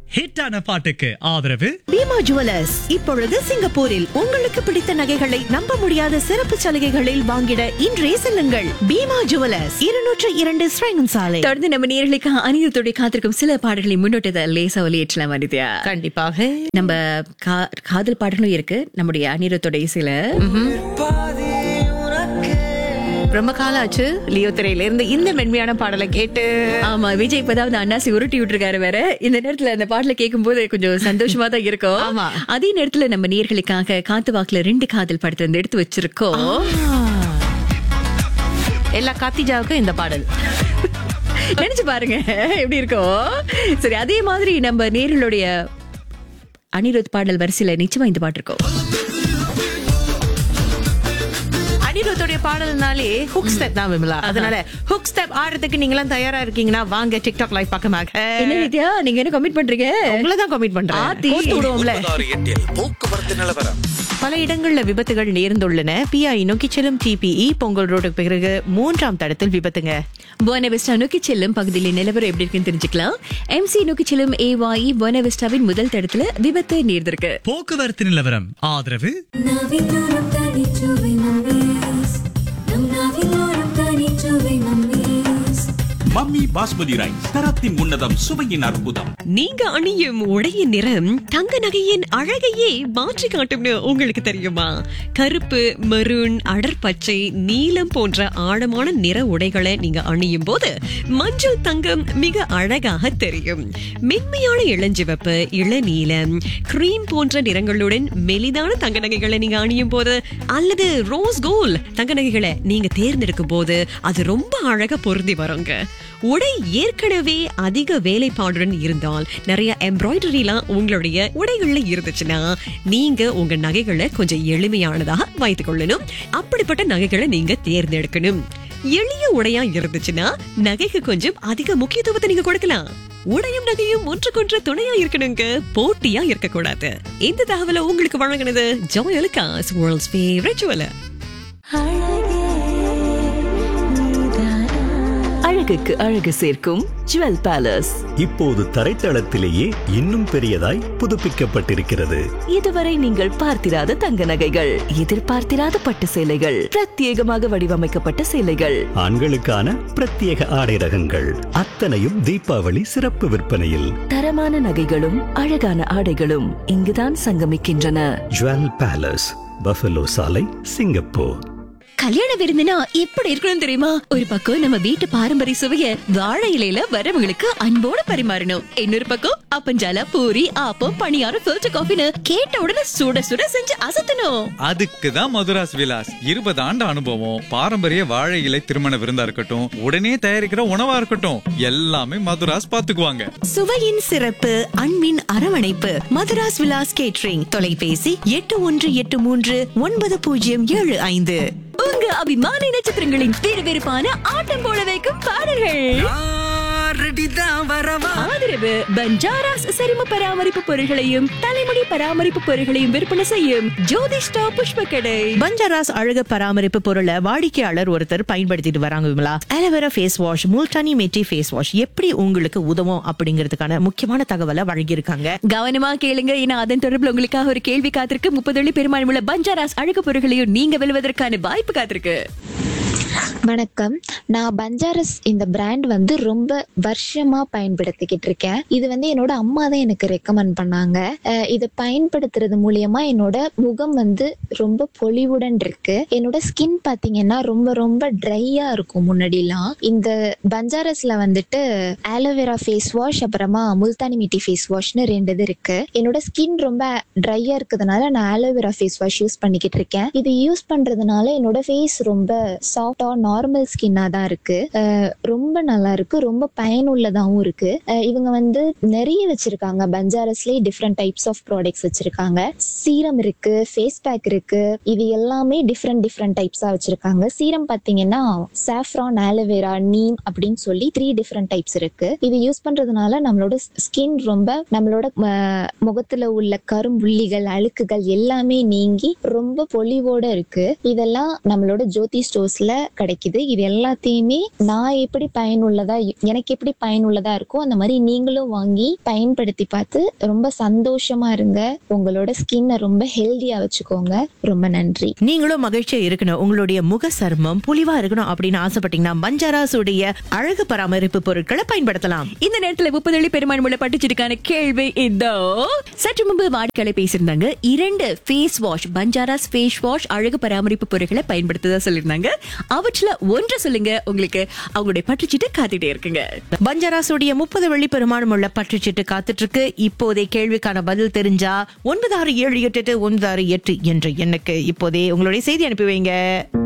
ஹிட்டான பாட்டுக்கு ஆதரவு பீமா ஜுவல்லர்ஸ் இப்பொழுது சிங்கப்பூரில் உங்களுக்கு பிடித்த நகைகளை நம்ப முடியாத சிறப்பு சலுகைகளில் வாங்கிட இன்றே செல்லுங்கள் பீமா ஜுவல்லர்ஸ் இருநூற்று இரண்டு ஸ்ரேங்கன் சாலை தொடர்ந்து நம்ம நேர்களுக்கு அனிருத்துடைய காத்திருக்கும் சில பாடல்களை முன்னோட்டத்தை லேசா ஒலியேற்றலாம் அனித்யா கண்டிப்பாக நம்ம கா- காதல் பாடலும் இருக்கு நம்முடைய அனிருத்தோட இசையில ரொம்ப காலம் ஆச்சு லியோ திரையில இருந்து இந்த மென்மையான பாடலை கேட்டு ஆமா விஜய் இப்பதான் வந்து அண்ணாசி உருட்டி விட்டுருக்காரு வேற இந்த நேரத்துல அந்த பாடல கேட்கும் போது கொஞ்சம் சந்தோஷமா தான் இருக்கும் ஆமா. அதே நேரத்துல நம்ம நேர்களுக்காக காத்து வாக்குல ரெண்டு காதல் படத்தை வந்து எடுத்து வச்சிருக்கோம் எல்லா காத்திஜாவுக்கும் இந்த பாடல் நினைச்சு பாருங்க எப்படி இருக்கும் சரி அதே மாதிரி நம்ம நேர்களுடைய அனிருத் பாடல் வரிசையில நிச்சயமா இந்த பாட்டு இருக்கும் அனிருத்தோடைய பாடல்னாலே ஹுக் ஸ்டெப் தான் விமலா அதனால ஹுக் ஸ்டெப் ஆடுறதுக்கு நீங்க எல்லாம் தயாரா இருக்கீங்கன்னா வாங்க டிக்டாக் லைவ் பக்கமாக என்ன நித்யா நீங்க என்ன கமிட் பண்றீங்க உங்களை தான் கமிட் பண்றேன் ஆத்தி. கோர்த்து விடுவோம்ல ஒன்பதாறு எட்டில் போக்குவரத்து நிலவரம் பல இடங்கள்ல விபத்துகள் நேர்ந்துள்ளன பிஐ நோக்கி செல்லும் டிபிஇ பொங்கல் ரோடுக்கு பிறகு மூன்றாம் தடத்தில் விபத்துங்க புவனவிஸ்டா நோக்கி செல்லும் பகுதியில் நிலவரம் எப்படி இருக்குன்னு தெரிஞ்சுக்கலாம் எம்சி நோக்கி செல்லும் ஏவாயி புவனவிஸ்டாவின் முதல் தடத்துல விபத்து நேர்ந்திருக்கு போக்குவரத்து நிலவரம் ஆதரவு நாவிலோரம் தனிச்சுவை மம்மீஸ் நம் நாவிலோரம் தனிச்சுவை மம்மீஸ் மம்மி பாஸ்மதி ரைஸ் தரத்தின் உன்னதம் சுவையின் அற்புதம் நீங்க அணியும் உடையின் நிறம் தங்க நகையின் அழகையே மாற்றி காட்டும்னு உங்களுக்கு தெரியுமா கருப்பு மெரூன் அடர்பச்சை நீலம் போன்ற ஆழமான நிற உடைகளை நீங்க அணியும் போது மஞ்சள் தங்கம் மிக அழகாக தெரியும் மென்மையான இளஞ்சிவப்பு இளநீலம் கிரீம் போன்ற நிறங்களுடன் மெலிதான தங்க நகைகளை நீங்க அணியும் போது அல்லது ரோஸ் கோல்ட் தங்க நகைகளை நீங்க தேர்ந்தெடுக்கும் போது அது ரொம்ப அழகா பொருந்தி வருங்க உடை ஏற்கனவே அதிக வேலைப்பாடுடன் இருந்தால் நிறைய எம்ப்ராய்டரிலாம் உங்களுடைய உடைகள்ல இருந்துச்சுன்னா நீங்க உங்க நகைகளை கொஞ்சம் எளிமையானதாக வைத்துக் கொள்ளணும் அப்படிப்பட்ட நகைகளை நீங்க தேர்ந்தெடுக்கணும் எளிய உடையா இருந்துச்சுன்னா நகைக்கு கொஞ்சம் அதிக முக்கியத்துவத்தை நீங்க கொடுக்கலாம் உடையும் நகையும் ஒன்றுக்கொன்று துணையா இருக்கணுங்க போட்டியா இருக்கக்கூடாது இந்த தகவலை உங்களுக்கு வழங்கினது ஜோயலுக்காஸ் வேர்ல்ட்ஸ் ஃபேவரட் ஜுவலர் அழகுக்கு அழகு சேர்க்கும் ஜுவல் பேலஸ் இப்போது தரைத்தளத்திலேயே இன்னும் பெரியதாய் புதுப்பிக்கப்பட்டிருக்கிறது இதுவரை நீங்கள் பார்த்திராத தங்க நகைகள் எதிர்பார்த்திராத பட்டு சேலைகள் பிரத்யேகமாக வடிவமைக்கப்பட்ட சேலைகள் ஆண்களுக்கான பிரத்யேக ஆடை ரகங்கள் அத்தனையும் தீபாவளி சிறப்பு விற்பனையில் தரமான நகைகளும் அழகான ஆடைகளும் இங்குதான் சங்கமிக்கின்றன ஜுவல் பேலஸ் பஃபலோ சாலை சிங்கப்பூர் கல்யாண விருந்துனா எப்படி இருக்கணும் தெரியுமா ஒரு பக்கம் நம்ம வீட்டு பாரம்பரிய சுவைய வாழை இலையில வரவங்களுக்கு அன்போட பரிமாறணும் இன்னொரு பக்கம் அப்பஞ்சால பூரி ஆப்பம் பணியாரம் ஃபில்டர் காஃபின்னு கேட்ட உடனே சுட சுட செஞ்சு அசத்தணும் அதுக்கு தான் மதுராஸ் விலாஸ் இருபது ஆண்டு அனுபவம் பாரம்பரிய வாழை இலை திருமண விருந்தா இருக்கட்டும் உடனே தயாரிக்கிற உணவா இருக்கட்டும் எல்லாமே மதுராஸ் பாத்துக்குவாங்க சுவையின் சிறப்பு அன்பின் அரவணைப்பு மதுராஸ் விலாஸ் கேட்ரிங் தொலைபேசி எட்டு ஒன்று எட்டு மூன்று ஒன்பது பூஜ்ஜியம் ஏழு ஐந்து உங்க அபிமான நட்சத்திரங்களின் விறுவிறுப்பான ஆட்டம் போட வைக்கும் பாடல்கள் ஆதரவு பஞ்சாராஸ் சரும பராமரிப்பு பொருட்களையும் தலைமுடி பராமரிப்பு பொருட்களையும் விற்பனை செய்யும் ஜோதிஷ்டா புஷ்ப கடை பஞ்சாராஸ் அழகு பராமரிப்பு பொருளை வாடிக்கையாளர் ஒருத்தர் பயன்படுத்திட்டு வராங்க Vimala aloe vera face wash Multani mitti face wash எப்படி உங்களுக்கு உதவும் அப்படிங்கிறதுக்கான முக்கியமான தகவலை வழங்கியிருக்காங்க கவனமா கேளுங்க ஏன்னா அதன் தொடர்பில் உங்களுக்காக ஒரு கேள்வி காத்திருக்கு முப்பது வெள்ளி பெருமாள் உள்ள பஞ்சாராஸ் அழகு பொருட்களையும் நீங்க வெல்வதற்கான வாய்ப்பு காத்திருக்கு வணக்கம் நான் பஞ்சாரஸ் இந்த பிராண்ட் வந்து ரொம்ப வருஷமா பயன்படுத்திக்கிட்டு இருக்கேன் இது வந்து என்னோட அம்மா தான் எனக்கு ரெக்கமெண்ட் பண்ணாங்க அஹ் இதை பயன்படுத்துறது மூலியமா என்னோட முகம் வந்து ரொம்ப பொலிவுடன் இருக்கு என்னோட ஸ்கின் பாத்தீங்கன்னா ரொம்ப ரொம்ப ட்ரையா இருக்கும் முன்னாடிலாம் இந்த பஞ்சாரஸ்ல வந்துட்டு ஆலோவேரா ஃபேஸ் வாஷ் அப்புறமா முல்தானி மிட்டி ஃபேஸ் வாஷ்னு ரெண்டு இது இருக்கு என்னோட ஸ்கின் ரொம்ப ட்ரையா இருக்கிறதுனால நான் ஆலோவேரா ஃபேஸ் வாஷ் யூஸ் பண்ணிக்கிட்டு இருக்கேன் இது யூஸ் பண்றதுனால என்னோட ஃபேஸ் ரொம்ப சாஃப்டா நார்மல் ஸ்கின்னா தான் இருக்கு அஹ் ரொம்ப நல்லா இருக்கு ரொம்ப பயனுள்ளதாகவும் இருக்கு அஹ் இவங்க வந்து நிறைய வச்சிருக்காங்க பஞ்சாரஸ்லயே டிஃப்ரெண்ட் டைப்ஸ் ஆஃப் ப்ராடக்ட்ஸ் வச்சிருக்காங்க சீரம் இருக்கு ஃபேஸ் பேக் இருக்கு இது எல்லாமே டிஃப்ரெண்ட் டிஃப்ரெண்ட் டைப்ஸா வச்சிருக்காங்க சீரம் பாத்தீங்கன்னா சாஃப்ரான் ஆலோவேரா நீம் அப்படின்னு சொல்லி த்ரீ டிஃப்ரெண்ட் டைப்ஸ் இருக்கு இது யூஸ் பண்றதுனால நம்மளோட ஸ்கின் ரொம்ப நம்மளோட அஹ், முகத்துல உள்ள கரும்புள்ளிகள் அழுக்குகள் எல்லாமே நீங்கி ரொம்ப பொலிவோட இருக்கு இதெல்லாம் நம்மளோட ஜோதி ஸ்டோர்ஸ்ல கிடைக்குது இது எல்லாத்தையுமே நான் எப்படி பயனுள்ளதா எனக்கு எப்படி பயனுள்ளதா இருக்கோ அந்த மாதிரி நீங்களும் வாங்கி பயன்படுத்தி பார்த்து ரொம்ப சந்தோஷமா இருங்க உங்களோட ஸ்கின்னை ரொம்ப ஹெல்தியா வச்சுக்கோங்க ரொம்ப நன்றி நீங்களும் மகிழ்ச்சியா இருக்கணும் உங்களுடைய முக சர்மம் புலிவா இருக்கணும் அப்படின்னு ஆசைப்பட்டீங்கன்னா பஞ்சாராசுடைய அழகு பராமரிப்பு பொருட்களை பயன்படுத்தலாம் இந்த நேரத்துல முப்பது வெள்ளி பெருமான் உள்ள பட்டுச்சிட்டுக்கான கேள்வி இதோ சற்று முன்பு வாடிக்கையாளர் பேசியிருந்தாங்க இரண்டு face wash Pancharas face wash அழகு பராமரிப்பு பொருட்களை பயன்படுத்ததா சொல்லியிருந்தாங்க அவற்றுல ஒன்று சொல்லுங்க உங்களுக்கு அவங்களுடைய பட்டுச்சிட்டு காத்துட்டே இருக்குங்க பஞ்சாராசுடைய முப்பது வெள்ளி பெருமானம் உள்ள பற்றுச்சீட்டு காத்துட்டு இருக்கு இப்போதே கேள்விக்கான பதில் தெரிஞ்சா ஒன்பது ஆறு ஏழு எட்டு எட்டு ஒன்பது ஆறு எட்டு என்ற எண்ணுக்கு இப்போதே உங்களுடைய செய்தி அனுப்பி வைங்க